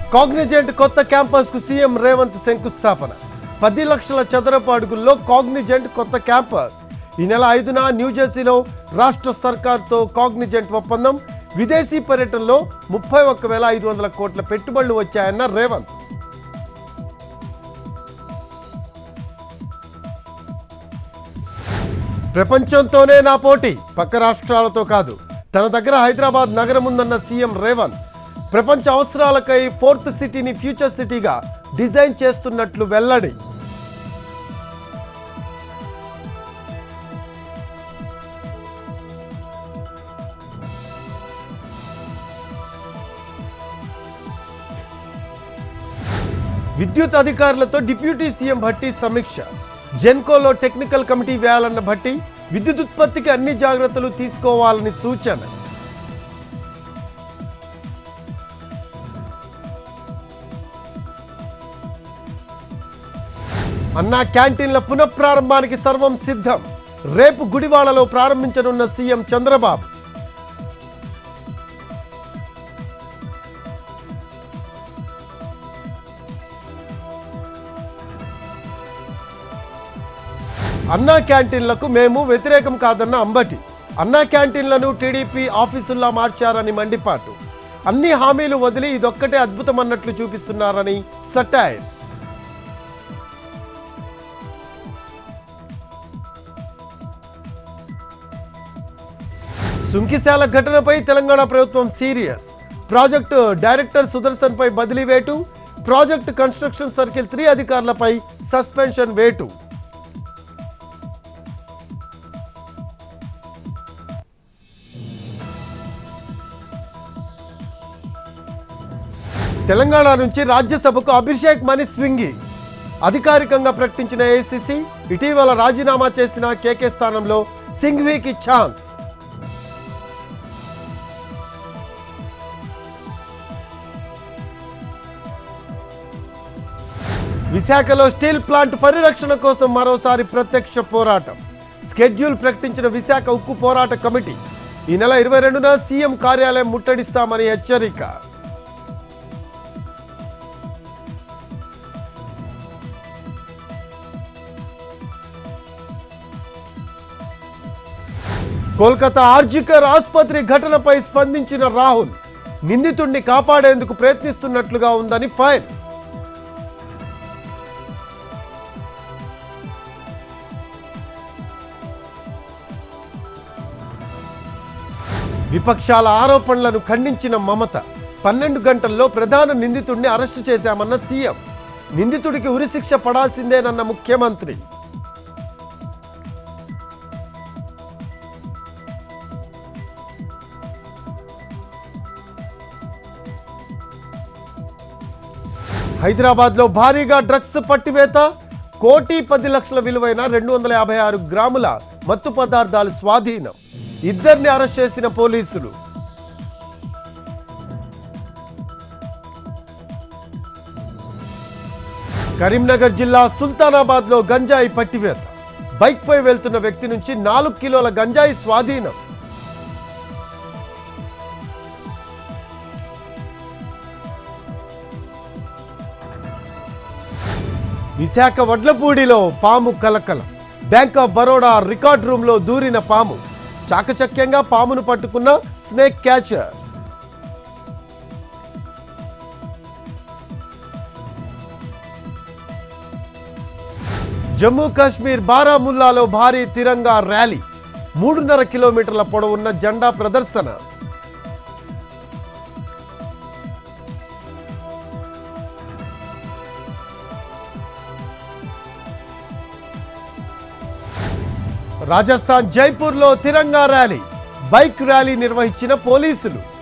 Cognizant కొత్త campus కు CM Revanth శంకుస్థాపన పది లక్షల చదరపు అడుగుల్లో కాగ్నిజెంట్ కొత్త క్యాంపస్ ఈ నెల ఐదున న్యూజెర్సీలో రాష్ట్ర సర్కార్తో కాగ్నిజెంట్ ఒప్పందం విదేశీ పర్యటనలో ముప్పై ఒక్క వేల ఐదు వందల కోట్ల పెట్టుబడులు వచ్చాయన్న రేవంత్ ప్రపంచంతోనే నా పోటీ పక్క రాష్ట్రాలతో కాదు తన దగ్గర హైదరాబాద్ నగరం ఉందన్న సీఎం రేవంత్ ప్రపంచ అవసరాలకై ఫోర్త్ సిటీని ఫ్యూచర్ సిటీగా డిజైన్ చేస్తున్నట్లు వెల్లడి విద్యుత్ అధికారులతో డిప్యూటీ సీఎం భట్టి సమీక్ష జెన్కోలో టెక్నికల్ కమిటీ వేయాలన్న భట్టి విద్యుత్ ఉత్పత్తికి అన్ని జాగ్రత్తలు తీసుకోవాలని సూచన అన్నా క్యాంటీన్ల పునఃప్రారంభానికి సర్వం సిద్ధం రేపు గుడివాడలో ప్రారంభించనున్న సీఎం చంద్రబాబు అన్నా క్యాంటీన్లకు మేము వ్యతిరేకం కాదన్న అంబటి అన్నా క్యాంటీన్లను టీడీపీ ఆఫీసుల్లా మార్చారని మండిపాటు అన్ని హామీలు వదిలి ఇదొక్కటే అద్భుతమన్నట్లు చూపిస్తున్నారని సటాయర్ సుంకిశాల ఘటనపై తెలంగాణ ప్రభుత్వం సీరియస్ ప్రాజెక్టు డైరెక్టర్ సుదర్శన్ పై బదిలీ వేటు ప్రాజెక్టు కన్స్ట్రక్షన్ సర్కిల్ త్రీ అధికారులపై సస్పెన్షన్ వేటు తెలంగాణ నుంచి రాజ్యసభకు అభిషేక్ మని స్వింగి అధికారికంగా ప్రకటించిన ఏఐసిసి ఇటీవల రాజీనామా చేసిన కేకే స్థానంలో సింఘ్వీకి ఛాన్స్ విశాఖలో స్టీల్ ప్లాంట్ పరిరక్షణ కోసం మరోసారి ప్రత్యక్ష పోరాటం స్కెడ్యూల్ ప్రకటించిన విశాఖ ఉక్కు పోరాట కమిటీ ఈ నెల ఇరవై రెండున సీఎం కార్యాలయం ముట్టడిస్తామని హెచ్చరిక కోల్కతా ఆర్జికర్ ఆసుపత్రి ఘటనపై స్పందించిన రాహుల్ నిందితుడిని కాపాడేందుకు ప్రయత్నిస్తున్నట్లుగా ఉందని ఫైర్ విపక్షాల ఆరోపణలను ఖండించిన మమత పన్నెండు గంటల్లో ప్రధాన నిందితుడిని అరెస్టు చేశామన్న సీఎం నిందితుడికి ఉరిశిక్ష పడాల్సిందేనన్న ముఖ్యమంత్రి హైదరాబాద్లో భారీగా డ్రగ్స్ పట్టివేత కోటి పది లక్షల విలువైన రెండు వందల యాభై ఆరు గ్రాముల మత్తు పదార్థాలు స్వాధీనం ఇద్దరిని అరెస్ట్ చేసిన పోలీసులు కరీంనగర్ జిల్లా సుల్తానాబాద్లో గంజాయి పట్టివేత బైక్పై వెళ్తున్న వ్యక్తి నుంచి నాలుగు కిలోల గంజాయి స్వాధీనం విశాఖ వడ్లపూడిలో పాము కలకలం బ్యాంక్ ఆఫ్ బరోడా రికార్డ్ రూమ్లో దూరిన పాము చాకచక్యంగా పామును పట్టుకున్న స్నేక్ క్యాచర్ జమ్మూ కాశ్మీర్ బారాముల్లాలో భారీ తిరంగా ర్యాలీ మూడున్నర కిలోమీటర్ల పొడవున్న జెండా ప్రదర్శన రాజస్థాన్ జైపూర్లో తిరంగా ర్యాలీ బైక్ ర్యాలీ నిర్వహించిన పోలీసులు